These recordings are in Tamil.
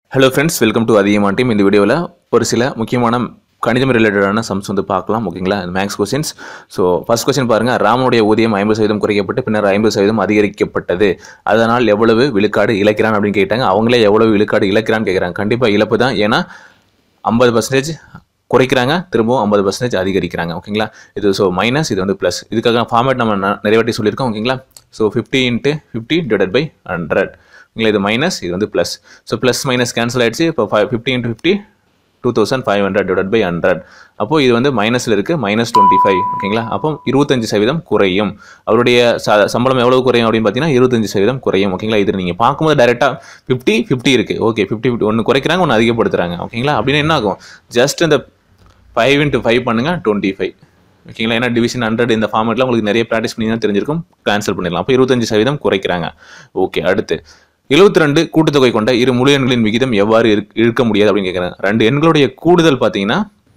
ஹலோ ஃப்ரெண்ட்ஸ் வெல்கம் டு அதிகமான டீம் இந்த வீடியோவில் ஒரு சில முக்கியமான கணிதம் ரிலேட்டடான சம்ஸ் வந்து பார்க்கலாம் ஓகேங்களா maths questions so first question பாருங்கள் ராமனுடைய ஊதியம் ஐம்பது சதவீதம் குறைக்கப்பட்டு பின்னர் ஐம்பது சதவீதம் அதிகரிக்கப்பட்டது அதனால் எவ்வளவு விழுக்காடு இழக்கிறான் அப்படின்னு கேட்டாங்க அவங்களே எவ்வளவு விழுக்காடு இழக்கிறான்னு கேட்குறாங்க கண்டிப்பாக இழப்பு தான் ஏன்னா ஐம்பது பர்சன்டேஜ் குறைக்கிறாங்க திரும்பவும் ஐம்பது பர்சன்டேஜ் அதிகரிக்கிறாங்க ஓகேங்களா இது ஸோ மைனஸ் இது வந்து ப்ளஸ் இதுக்காக ஃபார்மேட் நம்ம ந- நிறைய வாட்டி சொல்லியிருக்கோம் ஓகேங்களா so fifty into fifty divide by hundred ஓகேங்களா இது மைனஸ் இது வந்து plus so plus minus cancel ஆயிடுச்சு இப்போ five fifty into fifty two thousand five hundred divide by hundred அப்போது இது வந்து மைனஸில் இருக்குது மைனஸ் டுவெண்ட்டி ஃபைவ் ஓகேங்களா அப்போ இருபத்தஞ்சு சதவீதம் குறையும் அவருடைய ச சம்பளம் எவ்வளவு குறையும் அப்படின்னு பார்த்தீங்கன்னா இருபத்தஞ்சு சதவீதம் குறையும் ஓகேங்களா இது நீங்கள் பார்க்கும்போது டேரெக்டாக ஃபிஃப்டி ஃபிஃப்டி இருக்குது ஓகே ஃபிஃப்டி ஃபிஃப்டி ஒன்று குறைக்கிறாங்க ஒன்று அதிகப்படுத்துறாங்க ஓகேங்களா அப்படின்னு என்ன ஆகும் ஜஸ்ட் இந்த ஃபைவ் இன்ட்டு ஃபைவ் பண்ணுங்கள் டுவெண்ட்டி ஃபைவ் ஓகேங்களா ஏன்னா டிவிஷன் ஹண்ட்ரட் இந்த ஃபார்மேட்டில் உங்களுக்கு நிறைய ப்ராக்டிஸ் பண்ணி தான் தெரிஞ்சிருக்கும் கேன்சல் பண்ணிடலாம் அப்போ இருபத்தஞ்சு சதவீதம் குறைக்கிறாங்க ஓகே அடுத்து 72 ரெண்டு கூட்டுத்தொகை கொண்ட இரு முழு எண்களின் விகிதம் எவ்வாறு இருக்- இருக்க முடியாது அப்படின்னு கேட்குறேன் ரெண்டு எண்களுடைய கூடுதல் பார்த்தீங்கன்னா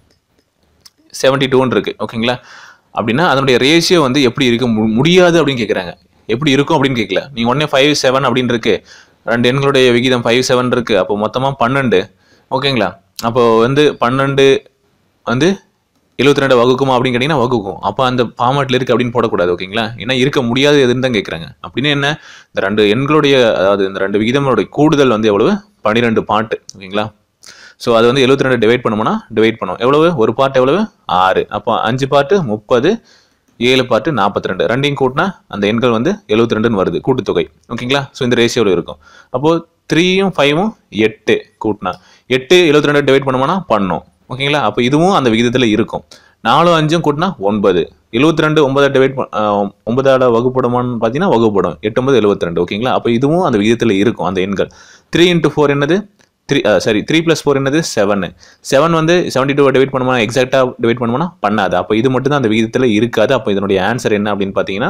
செவன்ட்டி டூன்னு இருக்குது ஓகேங்களா அப்படின்னா அதனுடைய ரேஷியோ வந்து எப்படி இருக்க மு- முடியாது அப்படின்னு கேட்குறாங்க எப்படி இருக்கும் அப்படின்னு கேட்கல நீங்கள் உடனே ஃபைவ் செவன் அப்படின்னு இருக்கு ரெண்டு எண்களுடைய விகிதம் ஃபைவ் செவன் இருக்குது அப்போ மொத்தமாக பன்னெண்டு ஓகேங்களா அப்போ வந்து பன்னெண்டு வந்து எழுபத்தி ரெண்டு வகுக்குமா அப்படின்னு கேட்டிங்கன்னா வகுக்கும் அப்போ அந்த ஃபார்மேட்டில் இருக்குது அப்படின்னு போடக்கூடாது ஓகேங்களா ஏன்னா இருக்க முடியாது எதுன்னு தான் கேட்குறாங்க அப்படின்னு என்ன இந்த ரெண்டு எண்களுடைய அதாவது இந்த ரெண்டு விகிதங்களுடைய கூடுதல் வந்து எவ்வளவு பன்னிரெண்டு பாட்டு ஓகேங்களா ஸோ அது வந்து 72 ரெண்டு டிவைட் பண்ணோம்னா டிவைட் பண்ணும் எவ்வளவு ஒரு பார்ட் எவ்வளவு ஆறு அப்போ அஞ்சு பார்ட்டு முப்பது ஏழு பார்ட்டு நாற்பத்தி ரெண்டு ரெண்டையும் கூட்டினா அந்த எண்கள் வந்து 72 ரெண்டுன்னு வருது கூட்டுத்தொகை ஓகேங்களா ஸோ இந்த ரேஷியோவில் இருக்கும் அப்போது த்ரீயும் ஃபைவும் எட்டு கூட்டினா எட்டு 72 ரெண்டு டிவைட் பண்ணோம்னா பண்ணும் ஓகேங்களா அப்போ இதுவும் அந்த விகிதத்தில் இருக்கும் நாலும் அஞ்சும் கூட்டினா ஒன்பது 72 ரெண்டு ஒன்பதை டிவைட் ஒன்பதால வகுப்படுமான்னு பார்த்தீங்கன்னா வகுப்படும் எட்டு ஒன்பது 72 ரெண்டு ஓகேங்களா அப்போ இதுவும் அந்த விகிதத்தில் இருக்கும் அந்த எண்கள் த்ரீ இன்ட்டு ஃபோர் என்னது three sorry three plus four என்னது செவன் செவன் வந்து செவன்டி டூ டிவைட் பண்ணுமா எக்ஸாக்டாக டிவைட் பண்ணுமா பண்ணாது அப்போ இது மட்டும் தான் அந்த விகிதத்தில் இருக்காது அப்போ இதனுடைய ஆன்சர் என்ன அப்படின்னு பார்த்தீங்கன்னா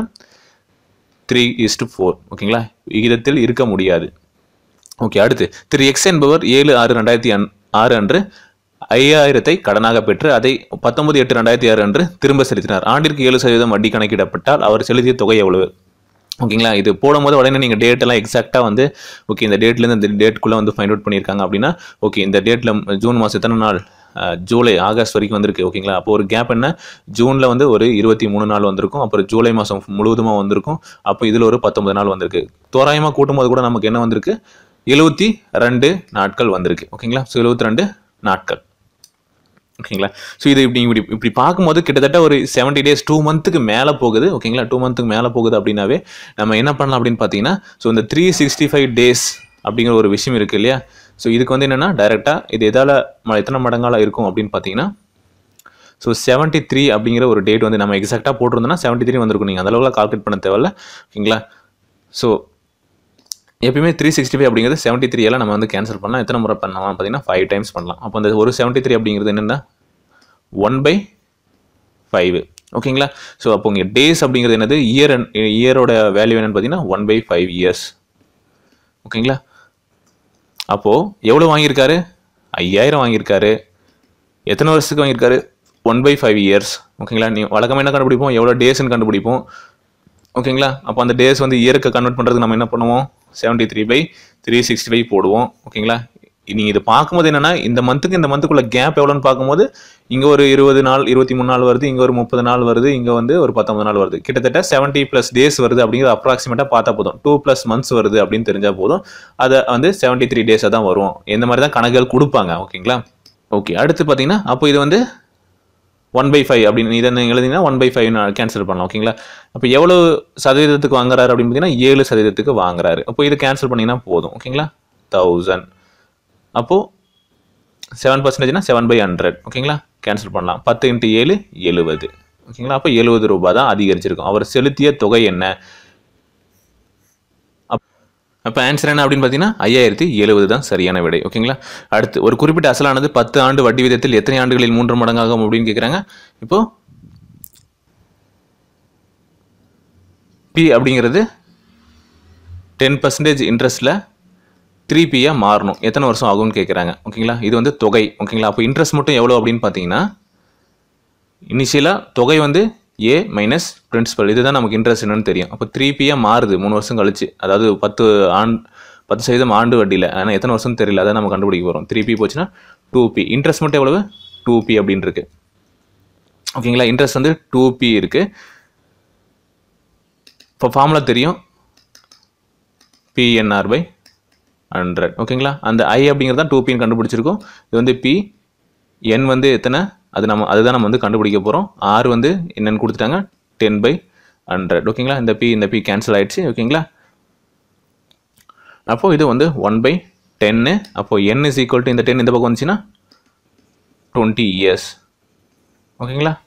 த்ரீ இஸ்டு ஃபோர் ஓகேங்களா விகிதத்தில் இருக்க முடியாது ஓகே அடுத்து திரு எக்ஸ் என்பவர் ஏழு ஆறு ரெண்டாயிரத்தி அன் ஆறு அன்று ஐயாயிரத்தை கடனாக பெற்று அதை பத்தொன்பது எட்டு ரெண்டாயிரத்தி ஆறு அன்று திரும்ப செலுத்தினார் ஆண்டிற்கு ஏழு சதவீதம் வட்டி கணக்கிடப்பட்டால் அவர் செலுத்திய தொகை எவ்வளவு ஓகேங்களா இது போடும்போது உடனே நீங்கள் டேட் எல்லாம் எக்ஸாக்டாக வந்து ஓகே இந்த டேட்லேருந்து இந்த டேட்குள்ளே வந்து ஃபைண்ட் அவுட் பண்ணியிருக்காங்க அப்படின்னா ஓகே இந்த டேட்டில் ஜூன் மாதம் எத்தனை நாள் அஹ், ஜூலை ஆகஸ்ட் வரைக்கும் வந்திருக்கு ஓகேங்களா அப்போ ஒரு கேப் என்ன ஜூனில் வந்து ஒரு இருபத்தி மூணு நாள் வந்திருக்கும் அப்புறம் ஜூலை மாதம் முழுவதுமாக வந்திருக்கும் அப்போ இதில் ஒரு பத்தொன்பது நாள் வந்திருக்கு தோராயமாக கூட்டும்போது கூட நமக்கு என்ன வந்திருக்கு எழுபத்தி ரெண்டு நாட்கள் வந்திருக்கு ஓகேங்களா ஸோ எழுபத்தி ரெண்டு நாட்கள் ஓகேங்களா ஸோ இது இப்படி இப்படி இப்படி பார்க்கும்போது கிட்டத்தட்ட ஒரு செவன்ட்டி டேஸ் டூ மந்த்துக்கு மேலே போகுது ஓகேங்களா டூ மந்த்துக்கு மேலே போகுது அப்படின்னாவே நம்ம என்ன பண்ணலாம் அப்படின்னு பார்த்தீங்கன்னா ஸோ இந்த த்ரீ சிக்ஸ்டி ஃபைவ் டேஸ் அப்படிங்கிற ஒரு விஷயம் இருக்குது இல்லையா ஸோ இதுக்கு வந்து என்னென்னா டைரெக்டாக இது எதால் ம- எத்தனை மடங்கால இருக்கும் அப்படின்னு பார்த்தீங்கன்னா ஸோ செவன்ட்டி த்ரீ அப்படிங்கிற ஒரு டேட் வந்து நம்ம எக்ஸாக்டாக போட்டிருந்தோம்னா செவன்ட்டி த்ரீ வந்திருக்கும் நீங்கள் அந்த அளவுக்கு கால்குலேட் பண்ண தேவையில்ல ஓகேங்களா ஸோ எப்பயுமே த்ரீ சிக்ஸ்டி ஃபைவ் அப்படிங்கிறது செவன்ட்டி த்ரீ எல்லாம் நம்ம வந்து கேன்சல் பண்ணலாம் எத்தனை முறை பண்ணலாம் பார்த்தீங்கன்னா ஃபைவ் டைம்ஸ் பண்ணலாம் அப்போ அந்த ஒரு செவன்ட்டி த்ரீ அப்படிங்கிறது என்னென்னா ஒன் பை ஃபைவ் ஓகேங்களா ஸோ அப்போ இங்கே டேஸ் அப்படிங்கிறது என்னது இயர் இயரோட வேல்யூ என்னன்னு பார்த்தீங்கன்னா ஒன் பை ஃபைவ் இயர்ஸ் ஓகேங்களா அப்போது எவ்வளோ வாங்கியிருக்காரு ஐயாயிரம் வாங்கியிருக்காரு எத்தனை வருஷத்துக்கு வாங்கியிருக்காரு ஒன் பை ஃபைவ் இயர்ஸ் ஓகேங்களா நீ வழக்கமாக என்ன கண்டுபிடிப்போம் எவ்வளோ டேஸ்ன்னு கண்டுபிடிப்போம் ஓகேங்களா அப்போ அந்த டேஸ் வந்து இயருக்கு கன்வெர்ட் பண்ணுறதுக்கு நம்ம என்ன பண்ணுவோம் seventy three by three sixty five போடுவோம் ஓகேங்களா நீங்கள் இது பார்க்கும்போது என்னன்னா இந்த மந்த்துக்கு இந்த மந்த்துக்குள்ள கேப் எவ்வளோன்னு பார்க்கும்போது இங்கே ஒரு இருபது நாள் இருபத்தி மூணு நாள் வருது இங்கே ஒரு முப்பது நாள் வருது இங்கே வந்து ஒரு பத்தொன்பது நாள் வருது கிட்டத்தட்ட செவன்ட்டி ப்ளஸ் டேஸ் வருது அப்படிங்கிறது அப்ராக்சிமேட்டாக பார்த்தா போதும் டூ ப்ளஸ் மந்த்ஸ் வருது அப்படின்னு தெரிஞ்சால் போதும் அதை வந்து செவன்ட்டி த்ரீ டேஸாக தான் வரும் இந்த மாதிரி தான் கணக்குகள் கொடுப்பாங்க ஓகேங்களா ஓகே அடுத்து பார்த்தீங்கன்னா அப்போ இது வந்து ஒன் பை ஃபைவ் அப்படின்னு இதை நீங்கள் எழுதிங்கன்னா ஒன் பை ஃபைவ் கேன்சல் பண்ணலாம் ஓகேங்களா அப்போ எவ்வளோ சதவீதத்துக்கு வாங்குறாரு அப்படின்னு பார்த்தீங்கன்னா ஏழு சதவீதத்துக்கு வாங்குறாரு அப்போ இது கேன்சல் பண்ணிங்கன்னா போதும் ஓகேங்களா தௌசண்ட் அப்போது செவன் பர்சன்டேஜ்னா செவன் பை ஹண்ட்ரட் ஓகேங்களா கேன்சல் பண்ணலாம் பத்து இன்ட்டு ஏழு எழுபது ஓகேங்களா அப்போ எழுபது ரூபாய் தான் அதிகரிச்சிருக்கும் அவர் செலுத்திய தொகை என்ன அப்போ ஆன்சர் என்ன அப்படின்னு பார்த்தீங்கன்னா ஐயாயிரத்தி எழுபது தான் சரியான விடை ஓகேங்களா அடுத்து ஒரு குறிப்பிட்ட அசலானது பத்து ஆண்டு வட்டி விதத்தில் எத்தனை ஆண்டுகளில் மூன்று மடங்காகும் அப்படின்னு கேட்குறாங்க இப்போ பி அப்படிங்கிறது டென் பர்சன்டேஜ் இன்ட்ரெஸ்ட்டில் த்ரீ பியாக மாறணும் எத்தனை வருஷம் ஆகும்னு கேட்குறாங்க ஓகேங்களா இது வந்து தொகை ஓகேங்களா அப்போ இன்ட்ரெஸ்ட் மட்டும் எவ்வளோ அப்படின்னு பார்த்தீங்கன்னா இனிஷியலாக தொகை வந்து ஏ மைனஸ் பிரின்சிபல் இதுதான் நமக்கு இன்ட்ரெஸ்ட் என்னன்னு தெரியும் அப்போ த்ரீ பியாக மாறுது மூணு வருஷம் கழிச்சு அதாவது பத்து ஆண் பத்து சதவீதம் ஆண்டு வட்டியில் ஆனால் எத்தனை வருஷம் தெரியல அதை நம்ம கண்டுபிடிக்க போகிறோம் த்ரீ பி போச்சுன்னா டூ பி இன்ட்ரெஸ்ட் மட்டும் எவ்வளவு டூ பி அப்படின்னு இருக்கு ஓகேங்களா இன்ட்ரெஸ்ட் வந்து டூ பி இருக்குது இப்போ ஃபார்முலா தெரியும் பிஎன்ஆர் பை ஹண்ட்ரட் ஓகேங்களா அந்த ஐ அப்படிங்கிறது தான் டூ பின்னு கண்டுபிடிச்சிருக்கோம் இது வந்து பி என் வந்து எத்தனை அது நம்ம அதுதான் நம்ம வந்து கண்டுபிடிக்க போகிறோம் ஆர் வந்து என்னென்னு கொடுத்துட்டாங்க டென் பை ஹண்ட்ரட் ஓகேங்களா இந்த பி இந்த பி கேன்சல் ஆயிடுச்சு ஓகேங்களா அப்போது இது வந்து ஒன் பை டென்னு அப்போது என் இஸ் ஈக்குவல் டு இந்த டென் இந்த பக்கம் வந்துச்சுன்னா டுவெண்ட்டி இயர்ஸ் ஓகேங்களா